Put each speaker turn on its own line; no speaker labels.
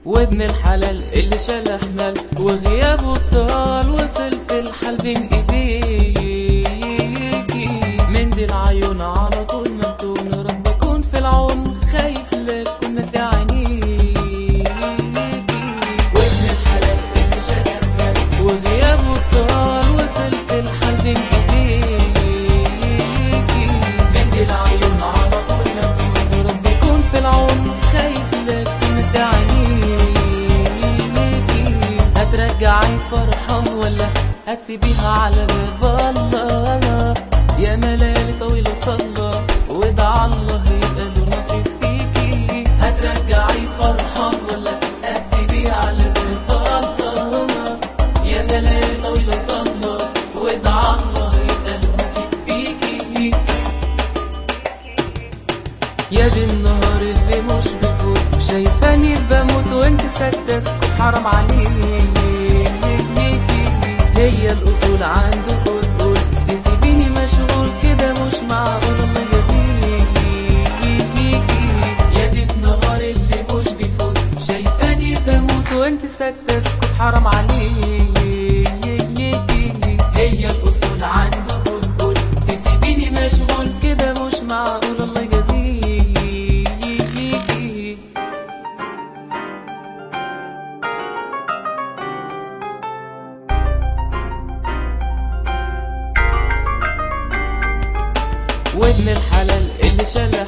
وابن الحلال اللي شال احمل وغيابه طال وصل في الحال بين ايديكي من دي العيون على طول مفتون رب يكون في العون خايف لك كل ناس عينيكي وابن الحلال اللي شال احمل وغيابه طال وصل في الحال بين ايديكي من دي العيون على طول مفتون رب يكون في العون خايف لك كل ناس عينيكي هترجعي فرحان ولا هتسيبيها على باب الله يا ملالي طويل وصلى ودع الله يبقى له نصيب فيكي هترجعي فرحان ولا هتسيبيها على باب الله يا ملالي طويل وصلى ودع الله يبقى له نصيب فيكي يا دي النهار اللي مش بفوت شايفاني بموت وانت ساكتة اسكت حرام عليكي هي الأصول عندك وتقول تسيبيني مشغول كده مش معقول الله يجازيكي يا دي النهار اللي مش بيفوت شايفاني بموت وانت ساكتة اسكت حرام عليكي هي الأصول عندك وتقول تسيبيني مشغول كده مش معقول الله يجازيكي وابن الحلال اللي شال